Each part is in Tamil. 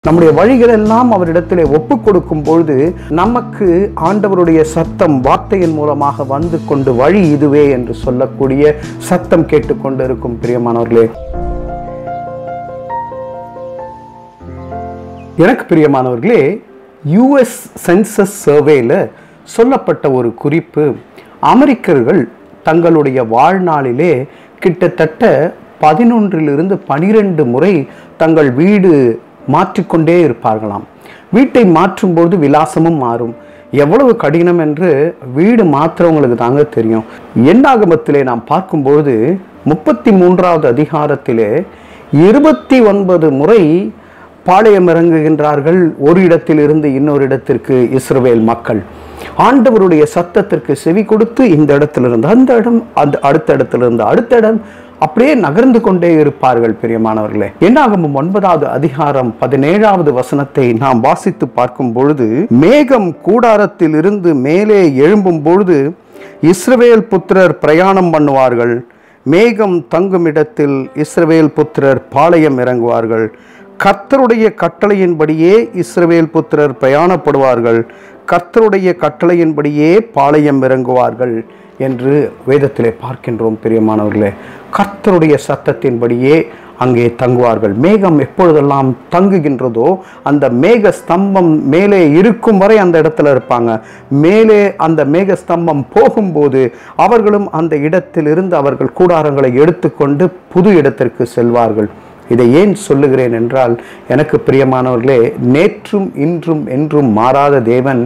நம்முடைய வழிகளெல்லாம் அவரிடத்திலே ஒப்பு கொடுக்கும் பொழுது நமக்கு ஆண்டவருடைய சத்தம் வார்த்தையின் மூலமாக வந்து கொண்டு வழி இதுவே என்று சொல்லக்கூடிய சத்தம் கேட்டுக்கொண்டு இருக்கும் பிரியமானவர்களே எனக்கு பிரியமானவர்களே யுஎஸ் சென்சஸ் சர்வேல சொல்லப்பட்ட ஒரு குறிப்பு அமெரிக்கர்கள் தங்களுடைய வாழ்நாளிலே கிட்டத்தட்ட பதினொன்றிலிருந்து பனிரெண்டு முறை தங்கள் வீடு மாற்றிக்கொண்டே இருப்பார்களாம் வீட்டை மாற்றும்போது விலாசமும் மாறும் எவ்வளவு கடினம் என்று வீடு மாற்றுறவங்களுக்கு தாங்க தெரியும் எண்ணாகமத்திலே நாம் பார்க்கும்பொழுது முப்பத்தி மூன்றாவது அதிகாரத்திலே இருபத்தி ஒன்பது முறை பாளையம் இறங்குகின்றார்கள் ஒரு இடத்திலிருந்து இன்னொரு இடத்திற்கு இஸ்ரவேல் மக்கள் ஆண்டவருடைய சத்தத்திற்கு செவி கொடுத்து இந்த இடத்திலிருந்து அந்த இடம் அந்த அடுத்த இடத்திலிருந்து அடுத்த இடம் அப்படியே நகர்ந்து கொண்டே இருப்பார்கள் பிரியமானவர்களே என்னாகும் ஒன்பதாவது அதிகாரம் பதினேழாவது வசனத்தை நாம் வாசித்து பார்க்கும் பொழுது மேகம் கூடாரத்தில் இருந்து மேலே எழும்பும் பொழுது இஸ்ரவேல் புத்திரர் பிரயாணம் பண்ணுவார்கள் மேகம் தங்கும் இடத்தில் இஸ்ரவேல் புத்திரர் பாளையம் இறங்குவார்கள் கர்த்தருடைய கட்டளையின்படியே இஸ்ரவேல் புத்திரர் பிரயாணப்படுவார்கள் கர்த்தருடைய கட்டளையின்படியே பாளையம் இறங்குவார்கள் என்று வேதத்திலே பார்க்கின்றோம் பிரியமானவர்களே கர்த்தருடைய சத்தத்தின்படியே அங்கே தங்குவார்கள் மேகம் எப்பொழுதெல்லாம் தங்குகின்றதோ அந்த மேக ஸ்தம்பம் மேலே இருக்கும் வரை அந்த இடத்துல இருப்பாங்க மேலே அந்த மேக ஸ்தம்பம் போகும்போது அவர்களும் அந்த இடத்திலிருந்து அவர்கள் கூடாரங்களை எடுத்துக்கொண்டு புது இடத்திற்கு செல்வார்கள் இதை ஏன் சொல்லுகிறேன் என்றால் எனக்கு பிரியமானவர்களே நேற்றும் இன்றும் என்றும் மாறாத தேவன்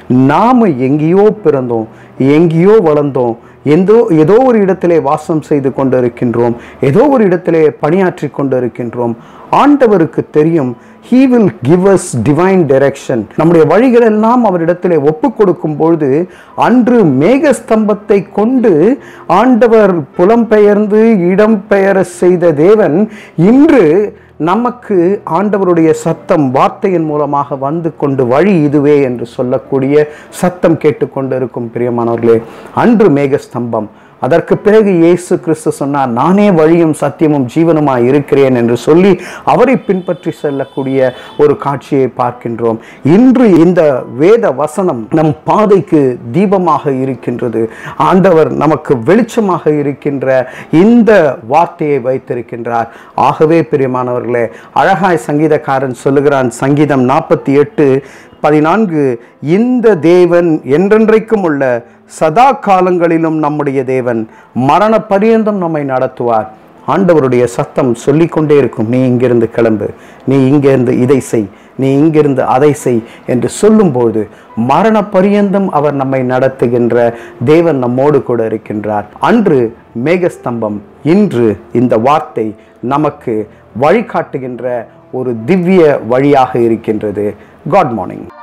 நாம எங்கேயோ பிறந்தோம் எங்கேயோ வளர்ந்தோம் எந்தோ ஏதோ ஒரு இடத்திலே வாசம் செய்து கொண்டு இருக்கின்றோம் ஏதோ ஒரு இடத்திலே பணியாற்றி கொண்டு இருக்கின்றோம் ஆண்டவருக்கு தெரியும் he will give us divine direction நம்முடைய வழிகள் எல்லாம் அவரிடத்திலே ஒப்பு கொடுக்கும் பொழுது அன்று மேகஸ்தம்பத்தை கொண்டு ஆண்டவர் புலம்பெயர்ந்து இடம்பெயர செய்த தேவன் இன்று நமக்கு ஆண்டவருடைய சத்தம் வார்த்தையின் மூலமாக வந்து கொண்டு வழி இதுவே என்று சொல்லக்கூடிய சத்தம் கேட்டுக்கொண்டு இருக்கும் பிரியமானவர்களே அன்று மேகஸ்தம்பம் அதற்கு பிறகு இயேசு கிறிஸ்து சொன்னார் நானே வழியும் சத்தியமும் ஜீவனுமாய் இருக்கிறேன் என்று சொல்லி அவரை பின்பற்றி செல்லக்கூடிய ஒரு காட்சியை பார்க்கின்றோம் இன்று இந்த வேத வசனம் நம் பாதைக்கு தீபமாக இருக்கின்றது ஆண்டவர் நமக்கு வெளிச்சமாக இருக்கின்ற இந்த வார்த்தையை வைத்திருக்கின்றார் ஆகவே பிரியமானவர்களே அழகாய் சங்கீதக்காரன் சொல்லுகிறான் சங்கீதம் நாற்பத்தி எட்டு பதினான்கு இந்த தேவன் என்றென்றைக்கும் உள்ள சதா காலங்களிலும் நம்முடைய தேவன் மரண பரியந்தம் நம்மை நடத்துவார் ஆண்டவருடைய சத்தம் சொல்லிக்கொண்டே இருக்கும் நீ இங்கிருந்து கிளம்பு நீ இங்கிருந்து இதை செய் நீ இங்கிருந்து அதை செய் என்று சொல்லும்போது மரண பரியந்தம் அவர் நம்மை நடத்துகின்ற தேவன் நம்மோடு கூட இருக்கின்றார் அன்று மேகஸ்தம்பம் இன்று இந்த வார்த்தை நமக்கு வழிகாட்டுகின்ற ஒரு திவ்ய வழியாக இருக்கின்றது காட் மார்னிங்